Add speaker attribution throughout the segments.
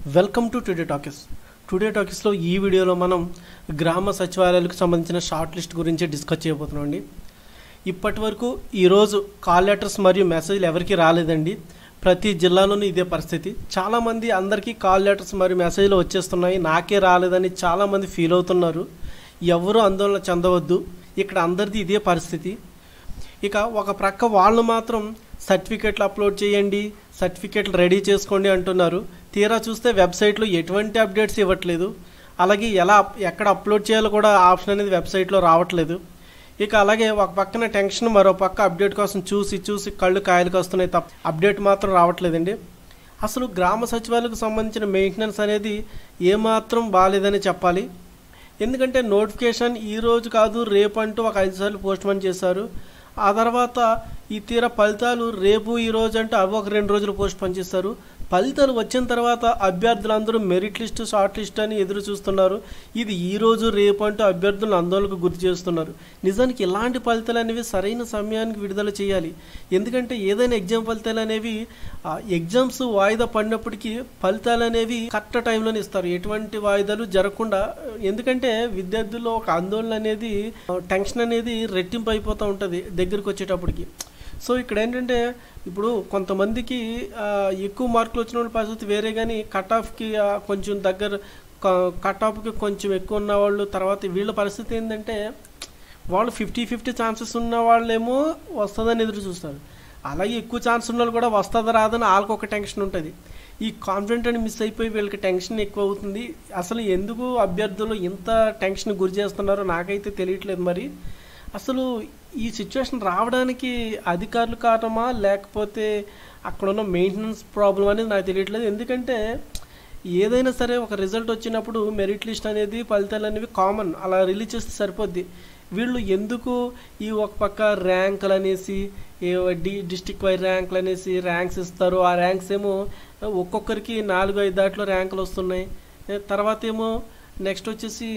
Speaker 1: welcome to today talkies today టాకీస్లో ఈ వీడియోలో మనం గ్రామ సచివాలయాలకు సంబంధించిన షార్ట్ లిస్ట్ గురించి డిస్కస్ చేయబోతున్నాం అండి ఇప్పటి వరకు ఈరోజు కాల్ లెటర్స్ మరియు మెసేజ్లు ఎవరికి రాలేదండి ప్రతి జిల్లాలోనూ ఇదే పరిస్థితి చాలామంది అందరికీ కాల్ లెటర్స్ మరియు మెసేజ్లు వచ్చేస్తున్నాయి నాకే రాలేదని చాలామంది ఫీల్ అవుతున్నారు ఎవరు ఆందోళన చెందవద్దు ఇక్కడ అందరిది ఇదే పరిస్థితి ఇక ఒక ప్రక్క వాళ్ళు మాత్రం సర్టిఫికెట్లు అప్లోడ్ చేయండి సర్టిఫికెట్లు రెడీ చేసుకోండి అంటున్నారు తీరా చూస్తే వెబ్సైట్లో ఎటువంటి అప్డేట్స్ ఇవ్వట్లేదు అలాగే ఎలా అప్- ఎక్కడ అప్లోడ్ చేయాలో కూడా ఆప్షన్ అనేది వెబ్సైట్లో రావట్లేదు ఇక అలాగే ఒక పక్కన టెన్షన్ మరో పక్క అప్డేట్ కోసం చూసి చూసి కళ్ళు కాయలకు వస్తున్నాయి తప్ప అప్డేట్ మాత్రం రావట్లేదండి అసలు గ్రామ సచివాలయకు సంబంధించిన మెయింటెనెన్స్ అనేది ఏమాత్రం బాగాలేదని చెప్పాలి ఎందుకంటే నోటిఫికేషన్ ఈ రోజు కాదు రేపు అంటూ ఒక ఐదు సార్లు పోస్ట్ పోన్ చేశారు ఆ తర్వాత ఈ తీర ఫలితాలు రేపు ఈ రోజు అంటే అవి ఒక రెండు రోజులు పోస్ట్ పోన్ చేశారు ఫలితాలు వచ్చిన తర్వాత అభ్యర్థులందరూ మెరిట్ లిస్ట్ షార్ట్ లిస్ట్ అని ఎదురు చూస్తున్నారు ఇది ఈ రోజు రేపు అంటూ అభ్యర్థులను ఆందోళనకు గురి చేస్తున్నారు నిజానికి ఇలాంటి ఫలితాలు అనేవి సరైన సమయానికి విడుదల చేయాలి ఎందుకంటే ఏదైనా ఎగ్జామ్ ఫలితాలు అనేవి ఆ, ఎగ్జామ్స్ వాయిదా పడినప్పటికీ ఫలితాలు అనేవి కరెక్ట్ టైంలోనే ఇస్తారు ఎటువంటి వాయిదాలు జరగకుండా ఎందుకంటే విద్యార్థుల్లో ఒక ఆందోళన అనేది ఆ, టెన్షన్ అనేది రెట్టింపు అయిపోతూ ఉంటుంది దగ్గరికి వచ్చేటప్పటికి సో ఇక్కడ ఏంటంటే ఇప్పుడు కొంతమందికి ఆ, ఎక్కువ మార్కులు వచ్చిన వాళ్ళ పరిస్థితి వేరే కానీ కట్ ఆఫ్కి కొంచెం దగ్గర కట్ ఆఫ్కి కొంచెం ఎక్కువ ఉన్న వాళ్ళు తర్వాత వీళ్ళ పరిస్థితి ఏంటంటే వాళ్ళు ఫిఫ్టీ ఫిఫ్టీ ఛాన్సెస్ ఉన్న వాళ్ళేమో వస్తుందని ఎదురు చూస్తారు అలాగే ఎక్కువ ఛాన్స్ ఉన్న వాళ్ళు కూడా వస్తుందా రాదని వాళ్ళకి ఒక టెన్షన్ ఉంటుంది ఈ కాన్ఫిడెంట్ అని మిస్ అయిపోయి వీళ్ళకి టెన్షన్ ఎక్కువ అవుతుంది అసలు ఎందుకు అభ్యర్థులు ఇంత టెన్షన్ గురి చేస్తున్నారో నాకైతే తెలియట్లేదు మరి అసలు ఈ సిచ్యువేషన్ రావడానికి అధికారులు కారణమా లేకపోతే అక్కడ ఉన్న మెయింటెనెన్స్ ప్రాబ్లం అనేది నాకు తెలియట్లేదు ఎందుకంటే ఏదైనా సరే ఒక రిజల్ట్ వచ్చినప్పుడు మెరిట్ లిస్ట్ అనేది ఫలితాలు అనేవి కామన్ అలా రిలీజ్ చేస్తే సరిపోద్ది వీళ్ళు ఎందుకు ఈ ఒక పక్క ర్యాంకులు అనేసి ఏ డి డిస్టిక్ వైజ్ ర్యాంకులు అనేసి ర్యాంక్స్ ఇస్తారు ఆ ర్యాంక్స్ ఏమో ఒక్కొక్కరికి నాలుగు ఐదు దాంట్లో ర్యాంకులు వస్తున్నాయి ఏ తర్వాత ఏమో నెక్స్ట్ వచ్చేసి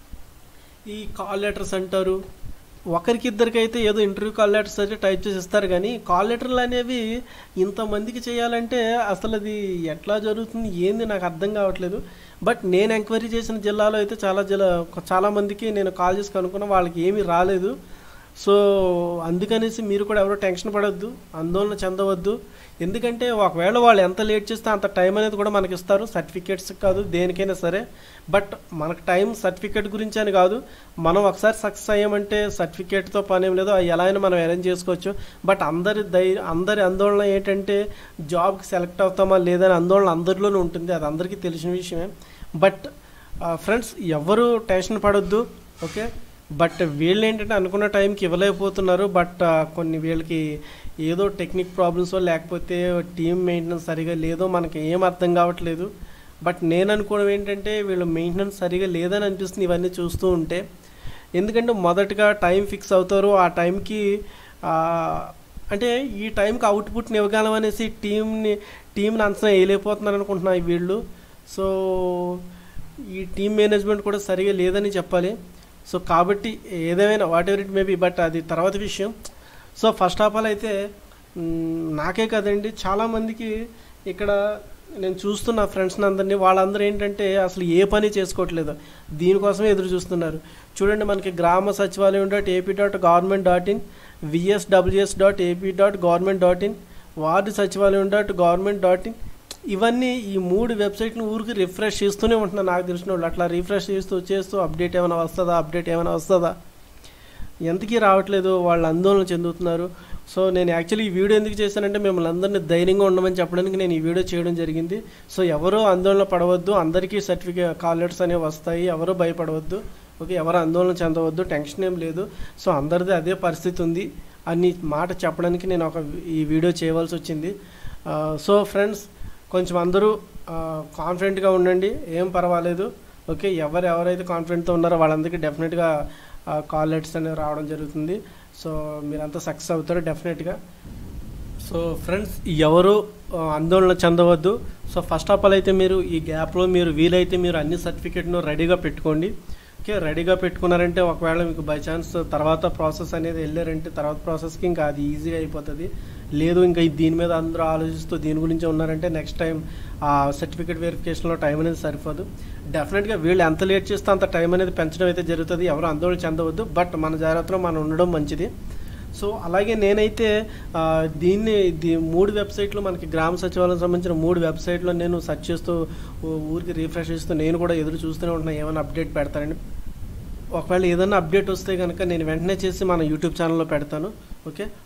Speaker 1: ఈ కాల్ లెటర్స్ అంటారు ఒకరికి ఇద్దరికి అయితే ఏదో ఇంటర్వ్యూ కాల్ లెటర్స్ అయితే టైప్ చేసి ఇస్తారు కానీ కాల్ లెటర్లు అనేవి ఇంతమందికి చేయాలంటే అసలు అది ఎట్లా జరుగుతుంది ఏంది నాకు అర్థం కావట్లేదు బట్ నేను ఎంక్వైరీ చేసిన జిల్లాలో అయితే చాలా జిల్లా చాలా మందికి నేను కాల్ చేసి కనుక్కున్నా వాళ్ళకి ఏమీ రాలేదు సో అందుకనేసి మీరు కూడా ఎవరో టెన్షన్ పడొద్దు ఆందోళన చెందవద్దు ఎందుకంటే ఒకవేళ వాళ్ళు ఎంత లేట్ చేస్తే అంత టైం అనేది కూడా మనకి ఇస్తారు సర్టిఫికేట్స్ కాదు దేనికైనా సరే బట్ మనకు టైం సర్టిఫికేట్ గురించి అని కాదు మనం ఒకసారి సక్సెస్ అయ్యామంటే సర్టిఫికేట్తో పని ఏం లేదు అది ఎలా అయినా మనం అరేంజ్ చేసుకోవచ్చు బట్ అందరి ధైర్యం అందరి ఆందోళన ఏంటంటే జాబ్కి సెలెక్ట్ అవుతామా లేదని ఆందోళన అందరిలోనూ ఉంటుంది అది అందరికీ తెలిసిన విషయమే బట్ ఫ్రెండ్స్ ఎవరు టెన్షన్ పడొద్దు ఓకే బట్ వీళ్ళు ఏంటంటే అనుకున్న టైంకి ఇవ్వలేకపోతున్నారు బట్ కొన్ని వీళ్ళకి ఏదో టెక్నిక్ ప్రాబ్లమ్స్ లేకపోతే టీమ్ మెయింటెనెన్స్ సరిగా లేదో మనకి ఏం అర్థం కావట్లేదు బట్ నేను అనుకోవడం ఏంటంటే వీళ్ళు మెయింటెనెన్స్ సరిగా లేదని అనిపిస్తుంది ఇవన్నీ చూస్తూ ఉంటే ఎందుకంటే మొదటగా టైం ఫిక్స్ అవుతారు ఆ టైంకి ఆ, అంటే ఈ టైంకి అవుట్పుట్ని ఇవ్వగలం అనేసి టీంని టీంని అంచనా వేయలేకపోతున్నారు అనుకుంటున్నాను వీళ్ళు సో ఈ టీం మేనేజ్మెంట్ కూడా సరిగా లేదని చెప్పాలి సో కాబట్టి ఏదేమైనా whatever it maybe but అది తర్వాత విషయం సో ఫస్ట్ ఆఫ్ ఆల్ అయితే మ్, నాకే కదండి చాలామందికి ఇక్కడ నేను చూస్తున్న ఫ్రెండ్స్ని అందరినీ వాళ్ళందరూ ఏంటంటే అసలు ఏ పని చేసుకోవట్లేదు దీనికోసమే ఎదురు చూస్తున్నారు చూడండి మనకి గ్రామ సచివాలయం dot AP dot government dot in VSWS dot AP dot government dot in ward సచివాలయం డాట్ గవర్నమెంట్ డాట్ ఇన్ ఇవన్నీ ఈ మూడు వెబ్సైట్ని ఊరికి రిఫ్రెష్ చేస్తూనే ఉంటున్నాను నాకు తెలిసిన వాళ్ళు అట్లా రిఫ్రెష్ చేస్తూ చేస్తూ అప్డేట్ ఏమైనా వస్తుందా అప్డేట్ ఏమైనా వస్తుందా ఎంతకీ రావట్లేదు వాళ్ళు ఆందోళన చెందుతున్నారు సో నేను యాక్చువల్లీ ఈ వీడియో ఎందుకు చేశానంటే మిమ్మల్ని అందరినీ ధైర్యంగా ఉండమని చెప్పడానికి నేను ఈ వీడియో చేయడం జరిగింది సో ఎవరు ఆందోళన పడవద్దు అందరికీ సర్టిఫికేట్ కాల్ లెటర్స్ అనేవి వస్తాయి ఎవరు భయపడవద్దు ఓకే ఎవరు ఆందోళన చెందవద్దు టెన్షన్ ఏం లేదు సో అందరిది అదే పరిస్థితి ఉంది అని మాట చెప్పడానికి నేను ఒక ఈ వీడియో చేయవలసి వచ్చింది ఆ, సో ఫ్రెండ్స్ కొంచెం అందరూ కాన్ఫిడెంట్గా ఉండండి ఏం పర్వాలేదు ఓకే ఎవరు ఎవరైతే కాన్ఫిడెంట్తో ఉన్నారో వాళ్ళందరికీ డెఫినెట్గా కాల్ లెటర్స్ అనేవి రావడం జరుగుతుంది సో మీరంతా సక్సెస్ అవుతారు డెఫినెట్గా సో ఫ్రెండ్స్ ఎవరు ఆ, ఆందోళన చెందవద్దు సో ఫస్ట్ ఆఫ్ ఆల్ అయితే మీరు ఈ గ్యాప్లో మీరు వీలైతే మీరు అన్ని సర్టిఫికేట్ను రెడీగా పెట్టుకోండి ఓకే రెడీగా పెట్టుకున్నారంటే ఒకవేళ మీకు బై ఛాన్స్ తర్వాత ప్రాసెస్ అనేది వెళ్ళారంటే తర్వాత ప్రాసెస్కి ఇంకా అది ఈజీగా అయిపోతుంది లేదు ఇంకా ఇది దీని మీద అందరూ ఆలోచిస్తూ దీని గురించి ఉన్నారంటే నెక్స్ట్ టైం ఆ సర్టిఫికేట్ వెరిఫికేషన్లో టైం అనేది సరిపోదు డెఫినెట్గా వీళ్ళు ఎంత లేట్ చేస్తే అంత టైం అనేది పెంచడం అయితే జరుగుతుంది ఎవరు ఆందోళన చెందవద్దు బట్ మన జాగ్రత్తలో మనం ఉండడం మంచిది సో అలాగే నేనైతే ఆ, దీన్ని దీ మూడు వెబ్సైట్లు మనకి గ్రామ సచివాలయం సంబంధించిన మూడు వెబ్సైట్లో నేను సెర్చ్ చేస్తూ ఊ- ఊరికి రీఫ్రెష్ చేస్తూ నేను కూడా ఎదురు చూస్తూనే ఉంటున్నాను ఏమైనా అప్డేట్ పెడతారని ఒకవేళ ఏదైనా అప్డేట్ వస్తే కనుక నేను వెంటనే చేసి మన యూట్యూబ్ ఛానల్లో పెడతాను ఓకే